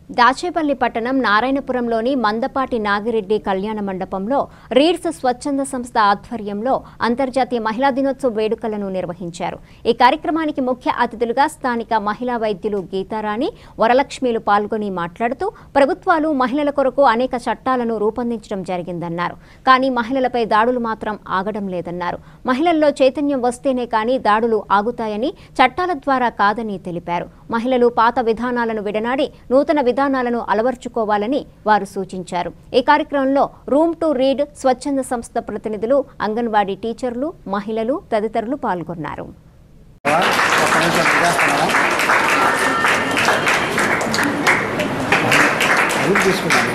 దాచేపల్లి పట్టణం నారాయణపురంలోని మందపాటి నాగిరెడ్డి కళ్యాణ మండపంలో రీడ్స్ స్వచ్ఛంద సంస్థ ఆధ్వర్యంలో అంతర్జాతీయ మహిళా దినోత్సవ వేడుకలను నిర్వహించారు ఈ కార్యక్రమానికి ముఖ్య అతిథులుగా స్థానిక మహిళా వైద్యులు గీతారాణి వరలక్ష్మిలు పాల్గొని మాట్లాడుతూ ప్రభుత్వాలు మహిళల కొరకు అనేక చట్టాలను రూపొందించడం జరిగిందన్నారు కానీ మహిళలపై దాడులు మాత్రం ఆగడం లేదన్నారు మహిళల్లో చైతన్యం వస్తేనే కానీ దాడులు ఆగుతాయని చట్టాల ద్వారా కాదని తెలిపారు మహిళలు పాత విధానాలను విడనాడి నూతన విధానాలను అలవర్చుకోవాలని వారు సూచించారు ఈ కార్యక్రమంలో రూమ్ టు రీడ్ స్వచ్ఛంద సంస్థ ప్రతినిధులు అంగన్వాడీ టీచర్లు మహిళలు తదితరులు పాల్గొన్నారు ఒక్క నిమిషం చేస్తున్నాను రూట్ తీసుకున్నాను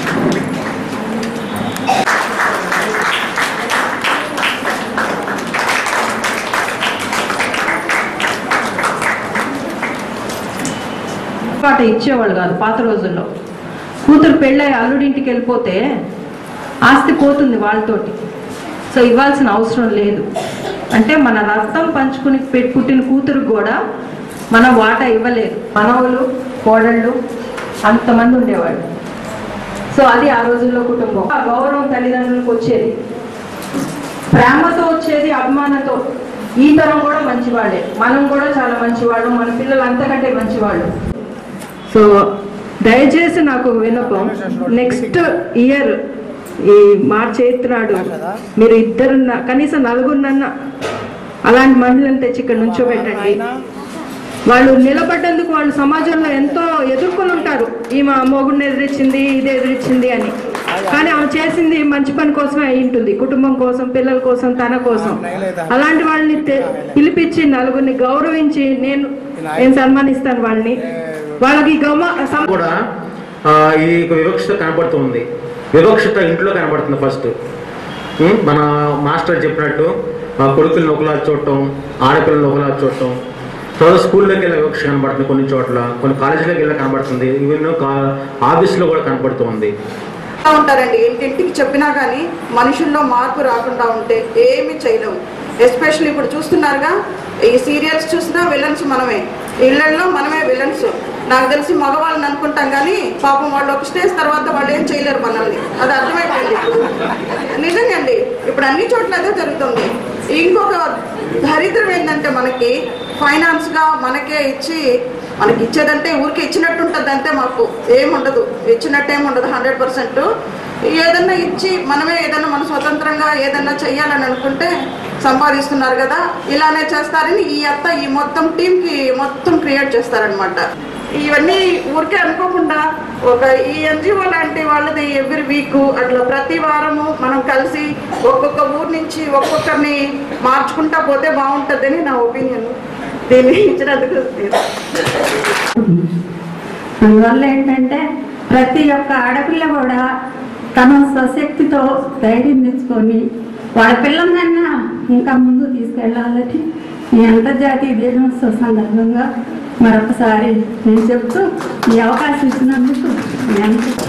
పాట ఇచ్చేవాళ్ళు కాదు పాత రోజుల్లో కూతురు పెళ్ళై అల్లుడింటికి వెళ్ళిపోతే ఆస్తి పోతుంది వాళ్ళతోటి సో ఇవ్వాల్సిన అవసరం లేదు అంటే మన రక్తం పంచుకుని పె- పుట్టిన కూతురు కూడా మన వాటా ఇవ్వలేదు మనవలు కోడళ్ళు అంతమంది ఉండేవాళ్ళు సో అది ఆ రోజుల్లో కుటుంబం ఆ గౌరవం తల్లిదండ్రులకు వచ్చేది ప్రేమతో వచ్చేది అభిమానంతో ఈ తరం కూడా మంచివాళ్ళే మనం కూడా చాలా మంచివాళ్ళు మన పిల్లలు అంతకంటే మంచివాళ్ళు సో దయచేసి నాకు ఒక విన్నపం నెక్స్ట్ ఇయర్ ఈ మార్చి ఎయిత్ నాడు మీరు ఇద్దరు కనీసం నలుగురినన్నా అలాంటి మహిళలను తెచ్చి ఇక్కడ నుంచోబెట్టండి వాళ్ళు నిలబడ్డందుకు వాళ్ళు సమాజంలో ఎంతో ఎదుర్కొని ఉంటారు ఈమె మొగుడిని ఎదిరించింది ఇది ఎదిరించింది అని కానీ ఆమె చేసింది మంచి పని కోసమే అయి ఉంటుంది కుటుంబం కోసం పిల్లల కోసం తన కోసం అలాంటి వాళ్ళని తె- పిలిపించి నలుగురిని గౌరవించి నేను నేను సన్మానిస్తాను వాళ్ళని వాళ్ళకి గౌమ సమ- కూడా ఆ, ఈ వివక్షత కనబడుతుంది వివక్షత ఇంట్లో కనబడుతుంది ఫస్ట్ ఉం? మన మాస్టర్ చెప్పినట్టు ఆ కొడుకులను ఒకలా చూడటం ఆడపిల్లలను ఒకలా చూడటం తర్వాత స్కూల్లోకి వెళ్ళే వివక్ష కనబడుతుంది కొన్ని చోట్ల కొన్ని కాలేజీలోకి వెళ్ళి కనబడుతుంది ఈవెన్ ఆఫీస్లో కూడా కనబడుతుంది ఎలా ఉంటారండి ఇంటింటికి చెప్పినా కానీ మనుషుల్లో మార్పు రాకుండా ఉంటే ఏమి చేయలేము ఎస్పెషల్లీ ఇప్పుడు చూస్తున్నారుగా ఈ సీరియల్స్ చూసినా విలన్స్ మనమే ఇళ్లలో మనమే విలన్స్ నాకు తెలిసి మగవాళ్ళని అనుకుంటాం కానీ పాపం వాళ్ళు ఒక స్టేజ్ తర్వాత వాళ్ళు ఏం చేయలేరు మనల్ని అది అర్థమైపోయింది ఇప్పుడు నిజంగా అండి ఇప్పుడు అన్ని చోట్ల అదే జరుగుతుంది ఇంకొక దరిద్రం ఏంటంటే మనకి ఫైనాన్స్గా మనకే ఇచ్చి మనకి ఇచ్చేదంటే ఊరికి ఇచ్చినట్టు ఉంటుంది అంతే మాకు ఏముండదు ఇచ్చినట్టు ఏమి ఉండదు హండ్రెడ్ పర్సెంట్ ఏదన్నా ఇచ్చి మనమే ఏదన్నా మన స్వతంత్రంగా ఏదన్నా చెయ్యాలని అనుకుంటే సంపాదిస్తున్నారు కదా ఇలానే చేస్తారని ఈ అత్త ఈ మొత్తం టీంకి మొత్తం క్రియేట్ చేస్తారనమాట ఇవన్నీ ఊరికే అనుకోకుండా ఒక ఈ ఎన్జిఓ లాంటి వాళ్ళది ఎవ్రీ వీక్ అట్లా ప్రతి వారము మనం కలిసి ఒక్కొక్క ఊరు నుంచి ఒక్కొక్కరిని మార్చుకుంటా పోతే బాగుంటుందని నా ఒపీనియన్ దీన్ని ఇచ్చినందుకు అందువల్ల ఏంటంటే ప్రతి ఒక్క ఆడపిల్ల కూడా తన స్వశక్తితో ధైర్యం తెచ్చుకొని వాళ్ళ పిల్లలనన్నా ఇంకా ముందు తీసుకెళ్ళాలని ఈ అంతర్జాతీయ దినోత్సవ సందర్భంగా మరొకసారి నేను చెప్తూ ఈ అవకాశం ఇచ్చినందుకు మీ అందరికీ